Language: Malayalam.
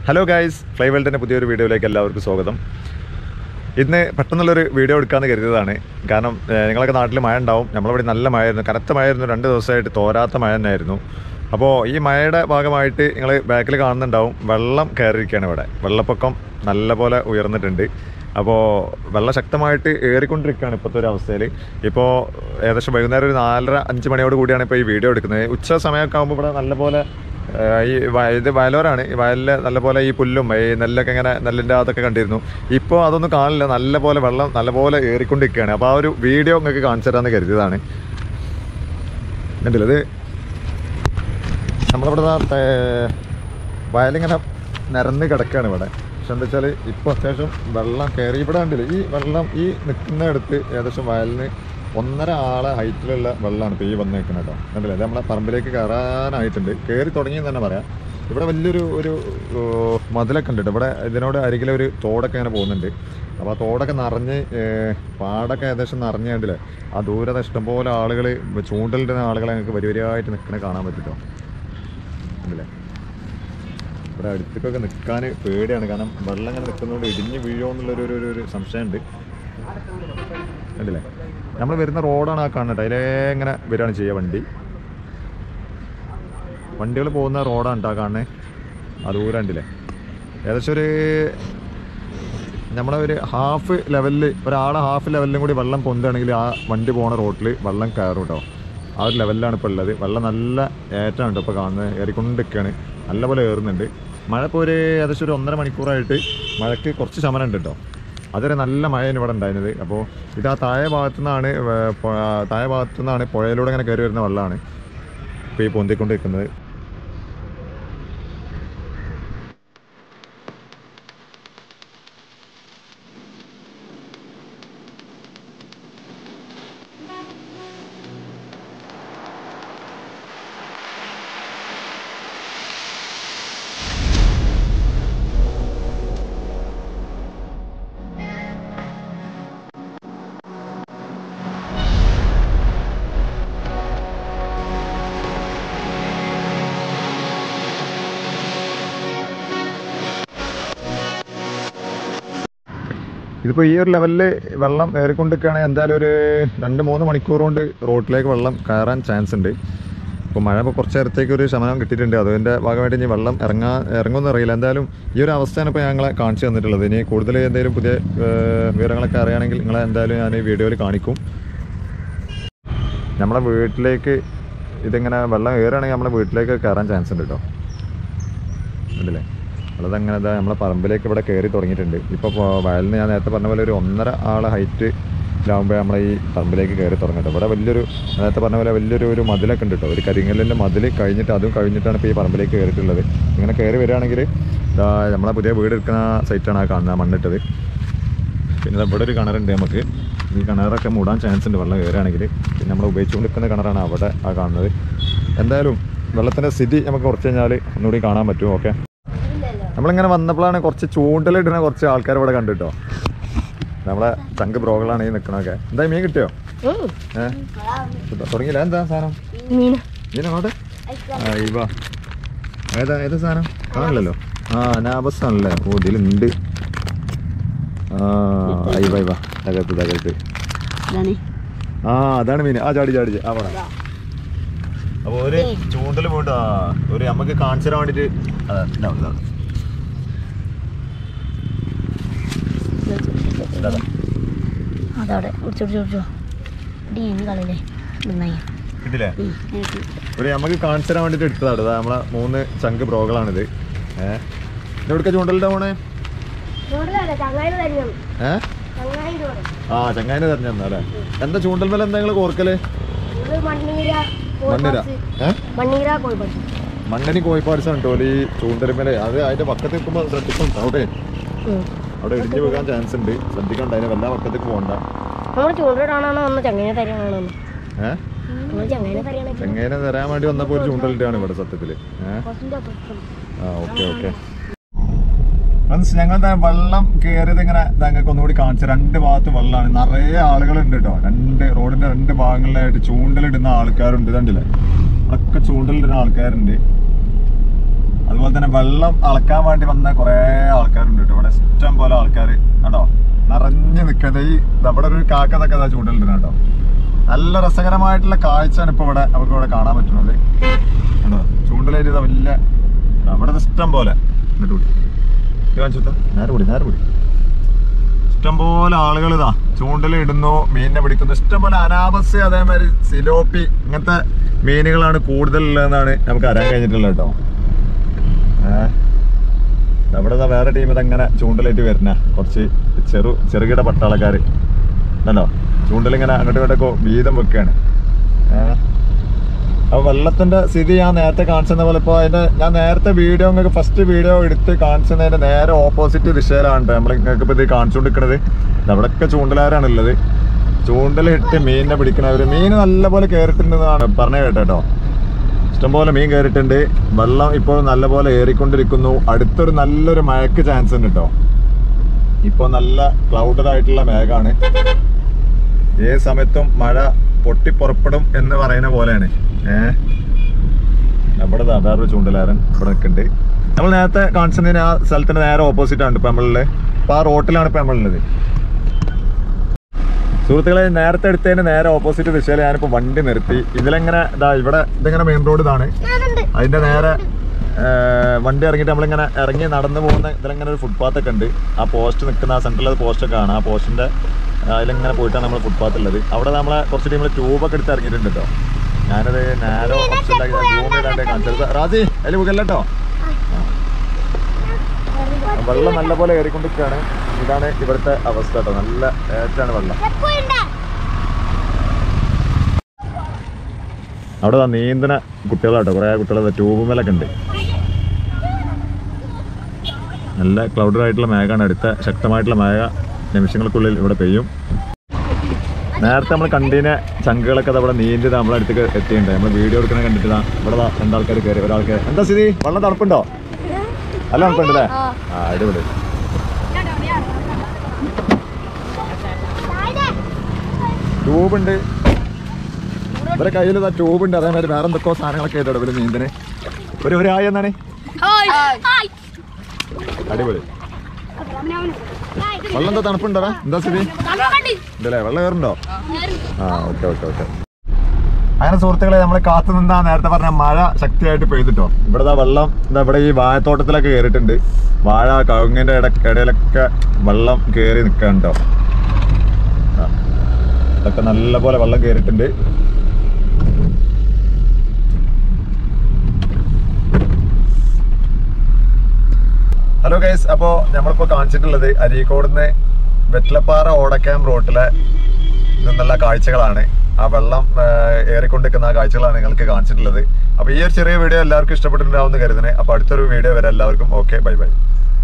ഹലോ ഗായ്സ് ഫ്ലൈ വേൾഡിൻ്റെ പുതിയൊരു വീഡിയോയിലേക്ക് എല്ലാവർക്കും സ്വാഗതം ഇന്ന് പെട്ടെന്നുള്ളൊരു വീഡിയോ എടുക്കാമെന്ന് കരുതിയതാണ് കാരണം ഏഹ്, നിങ്ങളൊക്കെ നാട്ടിൽ മഴ ഉണ്ടാവും നമ്മളിവിടെ നല്ല മഴയായിരുന്നു കനത്ത മഴയായിരുന്നു രണ്ട് ദിവസമായിട്ട് തോരാത്ത മഴ തന്നെയായിരുന്നു അപ്പോൾ ഈ മഴയുടെ ഭാഗമായിട്ട് നിങ്ങൾ ബാക്കിൽ കാണുന്നുണ്ടാവും വെള്ളം കയറിയിരിക്കുകയാണ് ഇവിടെ വെള്ളപ്പൊക്കം നല്ലപോലെ ഉയർന്നിട്ടുണ്ട് അപ്പോൾ വെള്ളം ശക്തമായിട്ട് ഏറിക്കൊണ്ടിരിക്കുകയാണ് ഇപ്പോഴത്തെ ഒരു അവസ്ഥയിൽ ഇപ്പോൾ ഏകദേശം വൈകുന്നേരം ഒരു നാലര അഞ്ച് മണിയോട് കൂടിയാണ് ഇപ്പോൾ ഈ വീഡിയോ എടുക്കുന്നത് ഉച്ച സമയമൊക്കെ ആകുമ്പോൾ ഇവിടെ നല്ലപോലെ ഏഹ് ഈ വയ- ഇത് വയലോരാണ് ഈ വയലിൽ നല്ലപോലെ ഈ പുല്ലും ഈ നെല്ലൊക്കെ ഇങ്ങനെ നെല്ലിൻ്റെ അതൊക്കെ കണ്ടിരുന്നു ഇപ്പോൾ അതൊന്നും കാണില്ല നല്ലപോലെ വെള്ളം നല്ലപോലെ ഏറിക്കൊണ്ടിരിക്കുകയാണ് അപ്പോൾ ആ ഒരു വീഡിയോ നിങ്ങൾക്ക് കാണിച്ചു തരാമെന്ന് കരുതിയതാണ് കണ്ടില്ല ഇത് നമ്മളിവിടെ ദാ തേ- വയലിങ്ങനെ നിരന്ന് കിടക്കുകയാണ് ഇവിടെ പക്ഷെ എന്താ വെച്ചാൽ ഇപ്പോൾ അത്യാവശ്യം വെള്ളം കയറി ഇവിടെ കണ്ടില്ല ഈ വെള്ളം ഈ നിൽക്കുന്നിടത്ത് ഏകദേശം വയലിന് ഒന്നര ആളെ ഹൈറ്റിലുള്ള വെള്ളമാണ് ഇപ്പോൾ ഈ വന്ന് നിൽക്കുന്നത് കേട്ടോ കണ്ടില്ല ഇത് നമ്മളെ പറമ്പിലേക്ക് കയറാനായിട്ടുണ്ട് കയറി തുടങ്ങിയെന്ന് തന്നെ പറയാം ഇവിടെ വലിയൊരു ഒരു ഓ, മതിലൊക്കെ ഉണ്ട് ട്ടോ. ഇവിടെ ഇതിനോട് അരികിലെ ഒരു തോടൊക്കെ ഇങ്ങനെ പോകുന്നുണ്ട് അപ്പോൾ ആ തോടൊക്കെ നിറഞ്ഞ് ഏർ, പാടൊക്കെ ഏകദേശം നിറഞ്ഞ് കണ്ടില്ലേ ആ ദൂരത ഇഷ്ടംപോലെ ആളുകൾ ചൂണ്ടലിടുന്ന ആളുകളെ ഞങ്ങൾക്ക് വരി വരിയായിട്ട് നിൽക്കണ കാണാൻ പറ്റുമോ കണ്ടില്ലേ ഇവിടെ അടുത്തേക്കൊക്കെ നിൽക്കാൻ പേടിയാണ് കാരണം വെള്ളം ഇങ്ങനെ നിൽക്കുന്നതുകൊണ്ട് ഇടിഞ്ഞ് വീഴുമോ എന്നുള്ളൊരു ഒരു ഒരു- ഒരു സംശയമുണ്ട് കണ്ടില്ലേ നമ്മൾ വരുന്ന റോഡാണ് ആ കാണുന്നത് അതിലേ ഇങ്ങനെ വരികയാണ് ചെയ്യുക വണ്ടി വണ്ടികൾ പോകുന്ന റോഡാണ് കേട്ടോ ആ കാണുന്നത് ആ ദൂരം ഉണ്ടല്ലേ ഏകദേശം ഒരു നമ്മളെ ഒരു ഹാഫ് ലെവലിൽ ഒരാളെ ഹാഫ് ലെവലിലും കൂടി വെള്ളം പൊന്തുകയാണെങ്കിൽ ആ വണ്ടി പോണ റോട്ടിൽ വെള്ളം കയറും കേട്ടോ ആ ഒരു ലെവലിലാണ് ഇപ്പോൾ ഉള്ളത് വെള്ളം നല്ല ഏറ്റമാണ് കേട്ടോ ഇപ്പോൾ കാണുന്നത് ഏറിക്കൊണ്ടിരിക്കുകയാണ് നല്ലപോലെ ഏറുന്നുണ്ട് മഴ ഇപ്പോൾ ഒരു ഏകദേശം ഒരു ഒന്നര മണിക്കൂറായിട്ട് മഴയ്ക്ക് കുറച്ച് ശമനം ഉണ്ട് കേട്ടോ അതുവരെ നല്ല മഴയാണ് ഇവിടെ ഉണ്ടായിരുന്നത് അപ്പോൾ ഇത് ആ താഴെ ഭാഗത്തു നിന്നാണ് വേ- പൊ- താഴെ ഭാഗത്തു നിന്നാണ് പുഴയിലൂടെ ഇങ്ങനെ കയറി വരുന്ന വെള്ളമാണ് ഇപ്പോൾ ഈ പൊന്തിക്കൊണ്ടിരിക്കുന്നത് ഇതിപ്പോൾ ഈ ഒരു ലെവലിൽ വെള്ളം ഏറിക്കൊണ്ടിരിക്കുകയാണെങ്കിൽ എന്തായാലും ഒരു രണ്ട് മൂന്ന് മണിക്കൂർ കൊണ്ട് റോഡിലേക്ക് വെള്ളം കയറാൻ ചാൻസ് ഉണ്ട് ഇപ്പോൾ മഴ ഇപ്പോൾ കുറച്ച് നേരത്തേക്ക് ഒരു ശമനം കിട്ടിയിട്ടുണ്ട് അതിൻ്റെ ഭാഗമായിട്ട് ഇനി വെള്ളം ഇറങ്ങാ ഇറങ്ങുമെന്ന് അറിയില്ല എന്തായാലും ഈ ഒരു അവസ്ഥയാണ് ഇപ്പോൾ ഞങ്ങളെ കാണിച്ചു തന്നിട്ടുള്ളത് ഇനി കൂടുതൽ എന്തെങ്കിലും പുതിയ ഏർ, വിവരങ്ങളൊക്കെ അറിയുകയാണെങ്കിൽ നിങ്ങളെ എന്തായാലും ഞാൻ ഈ വീഡിയോയിൽ കാണിക്കും നമ്മളെ വീട്ടിലേക്ക് ഇതിങ്ങനെ വെള്ളം ഏറുകയാണെങ്കിൽ നമ്മളെ വീട്ടിലേക്ക് കയറാൻ ചാൻസ് ഉണ്ട് കേട്ടോ ഉണ്ടല്ലേ അതങ്ങനെ ഇതാ നമ്മളെ പറമ്പിലേക്ക് ഇവിടെ കയറി തുടങ്ങിയിട്ടുണ്ട് ഇപ്പോൾ വയലിന് ഞാൻ നേരത്തെ പറഞ്ഞ പോലെ ഒരു ഒന്നര ആളെ ഹൈറ്റ് ലാകുമ്പോൾ നമ്മളെ ഈ പറമ്പിലേക്ക് കയറി തുടങ്ങട്ടെ ഇവിടെ വലിയൊരു നേരത്തെ പറഞ്ഞ പോലെ വലിയൊരു ഒരു മതിലൊക്കെ ഉണ്ട് കേട്ടോ ഒരു കരിങ്കല്ലിൻ്റെ മതിൽ കഴിഞ്ഞിട്ട് അതും കഴിഞ്ഞിട്ടാണ് ഇപ്പോൾ ഈ പറമ്പിലേക്ക് കയറിയിട്ടുള്ളത് ഇങ്ങനെ കയറി വരികയാണെങ്കിൽ ഇതാ നമ്മളെ പുതിയ വീട് എടുക്കുന്ന സൈറ്റാണ് ആ കാണുന്നത് ആ മണ്ണിട്ടത് പിന്നെ ദാ ഇവിടെ ഒരു കിണറുണ്ട് നമുക്ക് ഈ കിണറൊക്കെ മൂടാൻ ചാൻസ് ഉണ്ട് വെള്ളം കയറുകയാണെങ്കിൽ പിന്നെ നമ്മൾ ഉപയോഗിച്ചുകൊണ്ടിരിക്കുന്ന കിണറാണ് അവിടെ ആ കാണുന്നത് എന്തായാലും വെള്ളത്തിൻ്റെ സ്ഥിതി നമുക്ക് കുറച്ച് കഴിഞ്ഞാൽ ഒന്നുകൂടി കാണാൻ പറ്റും ഓക്കെ നമ്മളിങ്ങനെ വന്നപ്പോഴാണ് കുറച്ച് ചൂണ്ടലിടുന്ന കുറച്ച് ആൾക്കാർ ഇവിടെ കണ്ടിട്ടോ നമ്മളെ ചങ്ക് ബ്രോകളാണ് ഈ നിൽക്കണൊക്കെ എന്താ മീൻ കിട്ടിയോ ഏഹ് തുടങ്ങിയില്ല എന്താ സാധനം മീൻ മീൻ അങ്ങോട്ട് ആ ഇവ ഏതാ ഏതാ സാധനം കാണില്ലല്ലോ ആ നാബസ് ആണല്ലേ ഓ ഇതിലുണ്ട് ആ ഇവ ഇവ തകർത്ത് തകർത്ത് ഇതാണ് ആ അതാണ് മീൻ ആ ചാടി ചാടി ആ പോടാ അപ്പൊ ഒരു ചൂണ്ടൽ പോയിട്ട് ആ ഒരു നമുക്ക് കാണിച്ചു തരാൻ വേണ്ടിട്ട് അതാ ഇതാ, ഇതാ. ഇതാ, ഇതാ. അതവിടെ കുടിച്ചോ കുടിച്ചോ കുടിച്ചോ ഡി ഇനി കളയില്ലേ നന്നായി ഇതില്ലേ ഒരു നമുക്ക് കാണിച്ചു തരാൻ വേണ്ടിട്ട് എടുത്തതാണ് ഇതാ നമ്മളെ മൂന്ന് ചങ്ക് ബ്രോകളാണിത് ഏഹ് എവിടേക്കാ ചൂണ്ടലിന്റെ പോണേ ഏഹ് ആ ചങ്ങായിനെ തെരഞ്ഞു അല്ലേ എന്താ ചൂണ്ടൽ മേലെ എന്താ നിങ്ങൾ കോർക്കല് മണ്ണിര ഏഹ് മണ്ണീര കോഴിപ്പാട് മണ്ണനി കോഴിപ്പാട്സ് ഉണ്ടോ ഈ ചൂണ്ടലുമേലെ അത് അതിന്റെ പക്കത്ത് നിൽക്കുമ്പോൾ ശ്രദ്ധിക്കണം അവിടെ അവിടെ ഇടിഞ്ഞു വീഴാൻ ചാൻസ് ഉണ്ട് ശ്രദ്ധിക്കണ്ട അതിന് വല്ല പക്കത്തേക്ക് പോകണ്ട നമ്മൾ ചൂണ്ടിടാണോ ഒന്ന് ചങ്ങനെ തരാണോ ഏഹ് നമ്മൾ ചങ്ങനെ തരാണോ ചെങ്ങേനെ തരാൻ വേണ്ടി വന്നപ്പോൾ ഒരു ചൂണ്ടലിട്ടാണ് ഇവിടെ സത്യത്തില് ഏഹ് ആ ഓക്കെ ഓക്കെ ഞങ്ങൾ വെള്ളം കയറിയത് ഇങ്ങനെ ഞങ്ങൾക്ക് ഒന്നുകൂടി കാണിച്ചു രണ്ട് ഭാഗത്ത് വെള്ളമാണ് നിറയെ ആളുകളുണ്ട് കേട്ടോ രണ്ട് റോഡിന്റെ രണ്ട് ഭാഗങ്ങളിലായിട്ട് ചൂണ്ടലിടുന്ന ആൾക്കാരുണ്ട് ഇതണ്ടില്ലേ ഒക്കെ ചൂണ്ടലിടുന്ന ആൾക്കാരുണ്ട് അതുപോലെ തന്നെ വെള്ളം അളക്കാൻ വേണ്ടി വന്ന കുറേ ആൾക്കാരുണ്ട് കേട്ടോ ഇവിടെ ഇഷ്ടം പോലെ ആൾക്കാർ കേട്ടോ നിറഞ്ഞു നിൽക്കുന്നത് ഈ നമ്മുടെ ഒരു കാക്കതൊക്കെ ഇതാ ചൂണ്ടലിട്ടുണ്ട് കേട്ടോ നല്ല രസകരമായിട്ടുള്ള കാഴ്ചയാണ് ഇപ്പോൾ ഇവിടെ നമുക്ക് ഇവിടെ കാണാൻ പറ്റുന്നത് കേട്ടോ ചൂണ്ടലായിട്ട് ഇതാ വലിയ നമ്മുടെ ഇഷ്ടം പോലെ എന്നിട്ട് കൂടി ഇത് കാണിച്ചു കൊടുത്തേ. നേരെ കൂടി നേരെ കൂടി ഇഷ്ടംപോലെ ആളുകൾ ഇതാ ചൂണ്ടൽ ഇടുന്നു മീനിനെ പിടിക്കുന്നു ഇഷ്ടംപോലെ അനാബസ് അതേമാതിരി സിലോപ്പി ഇങ്ങനത്തെ മീനുകളാണ് കൂടുതലുള്ളതെന്നാണ് നമുക്ക് അറിയാൻ കഴിഞ്ഞിട്ടുള്ളത് കേട്ടോ ഏഹ് നമ്മുടെ ദാ വേറെ ടീം ഇതങ്ങനെ ചൂണ്ടലായിട്ട് വരുന്ന കുറച്ച് ചെറു ചെറുകിട പട്ടാളക്കാർ ഉണ്ടല്ലോ ചൂണ്ടലിങ്ങനെ അങ്ങോട്ടും ഇങ്ങോട്ടൊക്കെ വീതം വെക്കുകയാണ് ഏഹ് അപ്പൊ വെള്ളത്തിന്റെ സ്ഥിതി ഞാൻ നേരത്തെ കാണിച്ചെന്ന പോലെ ഇപ്പൊ അതിന്റെ ഞാൻ നേരത്തെ വീഡിയോ നിങ്ങൾക്ക് ഫസ്റ്റ് വീഡിയോ എടുത്ത് കാണിച്ചതിന്റെ നേരെ ഓപ്പോസിറ്റ് ദിശയിലാണ് നമ്മൾ നിങ്ങൾക്ക് ഇപ്പൊ ഇത് കാണിച്ചുകൊണ്ടിരിക്കുന്നത് അവിടെയൊക്കെ ചൂണ്ടലാരാണ് ഉള്ളത് ചൂണ്ടലിട്ട് മീനിനെ പിടിക്കണവര് മീൻ നല്ലപോലെ കയറിയിട്ടുണ്ടെന്നാണ് പറഞ്ഞു കേട്ടോ ഇഷ്ടംപോലെ മീൻ കയറിയിട്ടുണ്ട് വെള്ളം ഇപ്പോൾ നല്ലപോലെ ഏറിക്കൊണ്ടിരിക്കുന്നു അടുത്തൊരു നല്ലൊരു മഴയ്ക്ക് ചാൻസ് ഉണ്ട് കേട്ടോ ഇപ്പോൾ നല്ല ക്ലൗഡഡ് ആയിട്ടുള്ള മേഘാണ് ഏത് സമയത്തും മഴ പൊട്ടിപ്പുറപ്പെടും എന്ന് പറയുന്ന പോലെയാണ് ഏഹ് നമ്മുടെ ദാ വേറൊരു ചൂണ്ടലാരൻ ഇവിടെ നിൽക്കുന്നുണ്ട് നമ്മൾ നേരത്തെ കാണിച്ചതിന് ആ സ്ഥലത്തിന് നേരെ ഓപ്പോസിറ്റ് ആണ് ഇപ്പൊ നമ്മളുള്ളത് അപ്പൊ ആ റോട്ടിലാണ് ഇപ്പൊ നമ്മളുള്ളത് സുഹൃത്തുക്കളെ നേരത്തെ എടുത്തതിന് നേരെ ഓപ്പോസിറ്റ് ദിശയിൽ ഞാനിപ്പോ വണ്ടി നിർത്തി ഇതിലെങ്ങനെ ഇതാ ഇവിടെ ഇതിങ്ങനെ മെയിൻ റോഡ് ഇതാണ് അതിന്റെ നേരെ ആ, വണ്ടി ഇറങ്ങിയിട്ട് നമ്മളിങ്ങനെ ഇറങ്ങി നടന്നു പോകുന്ന ഇതിലിങ്ങനെ ഒരു ഫുട്പാത്ത് ഒക്കെ ഉണ്ട് ആ പോസ്റ്റ് നിൽക്കുന്ന ആ സെൻട്രൽ പോസ്റ്റ് ഒക്കെ ആണ് ആ പോസ്റ്റിന്റെ അതിലിങ്ങനെ പോയിട്ടാണ് നമ്മൾ ഫുട്പാത്ത് ഉള്ളത് അവിടെ നമ്മളെ കുറച്ച് ടീമിൽ ട്യൂബൊക്കെ എടുത്ത് ഇറങ്ങിയിട്ടുണ്ട് കേട്ടോ ഞാനത് നേരോ ഓപ്ഷൻ സൂം ചെയ്താണ്ട് കാണിച്ചത് റാജി അതിൽ മുകളിലട്ടോ വെള്ളം നല്ലപോലെ കയറിക്കൊണ്ടിരിക്കുകയാണ് ഇതാണ് ഇവിടുത്തെ അവസ്ഥ കേട്ടോ നല്ല ഏറ്റാണ് വെള്ളം അവിടെ ദാ നീന്തണ കുട്ടികളാട്ടോ കുറേ കുട്ടികൾ ട്യൂബ് മേലൊക്കെ ഉണ്ട് നല്ല ക്ലൗഡഡ് ആയിട്ടുള്ള മേഘാണ് അടുത്ത ശക്തമായിട്ടുള്ള മേഘ നിമിഷങ്ങൾക്കുള്ളിൽ ഇവിടെ പെയ്യും നേരത്തെ നമ്മൾ കണ്ടീനെ ചങ്കുകളൊക്കെ ദാ ഇവിടെ നീന്തി ദാ നമ്മളെ അടുത്തേക്ക് എത്തിയിട്ടുണ്ട് നമ്മൾ വീഡിയോ എടുക്കണ കണ്ടിട്ട് ദാ ഇവിടെ ദാ രണ്ടാൾക്കാർ കയറി ഒരാൾക്ക് എന്താ സ്ഥിതി വെള്ളം തണുപ്പുണ്ടോ നല്ല തണുപ്പുണ്ടല്ലേ ആ അടിപൊളി ട്യൂബ് ഉണ്ട് ഇവരെ കയ്യിൽ ട്യൂബ് ഉണ്ട് അതേമാതിരി വേറെ എന്തൊക്കെയോ സാധനങ്ങളൊക്കെ ആയിട്ടോ ഇവര് നീന്തന് ഒരു ഒരു ആയി എന്നാണ് അടിപൊളി വെള്ളം എന്താ തണുപ്പുണ്ടോ എന്താ സ്ഥിതി ഉണ്ടല്ലേ വെള്ളം കയറുണ്ടോ ആ ഓക്കെ ഓക്കെ ഓക്കെ അങ്ങനെ സുഹൃത്തുക്കളെ നമ്മൾ കാത്തു നിന്നാ നേരത്തെ പറഞ്ഞ മഴ ശക്തിയായിട്ട് പെയ്തിട്ടോ ഇവിടെ ദാ വെള്ളം ഇതാ ഇവിടെ ഈ വാഴത്തോട്ടത്തിലൊക്കെ കയറിയിട്ടുണ്ട് വാഴ കവുങ്ങിന്റെ ഇട ഇടയിലൊക്കെ വെള്ളം കയറി നിൽക്കണ്ടോ ഇതൊക്കെ നല്ലപോലെ വെള്ളം കയറിയിട്ടുണ്ട് ഹലോ ഗൈസ് അപ്പോൾ നമ്മളിപ്പോൾ കാണിച്ചിട്ടുള്ളത് അരീക്കോടുന്ന് വെറ്റിലപ്പാറ ഓടക്യാം റോട്ടിലെ നിന്നുള്ള കാഴ്ചകളാണ് ആ വെള്ളം ആ, ഏറിക്കൊണ്ടിരിക്കുന്ന ആ കാഴ്ചകളാണ് നിങ്ങൾക്ക് കാണിച്ചിട്ടുള്ളത് അപ്പോൾ ഈ ഒരു ചെറിയ വീഡിയോ എല്ലാവർക്കും ഇഷ്ടപ്പെട്ടിട്ടുണ്ടാവുമെന്ന് കരുതുന്നത് അപ്പോൾ അടുത്തൊരു വീഡിയോ വരെ എല്ലാവർക്കും ഓക്കെ ബൈ ബൈ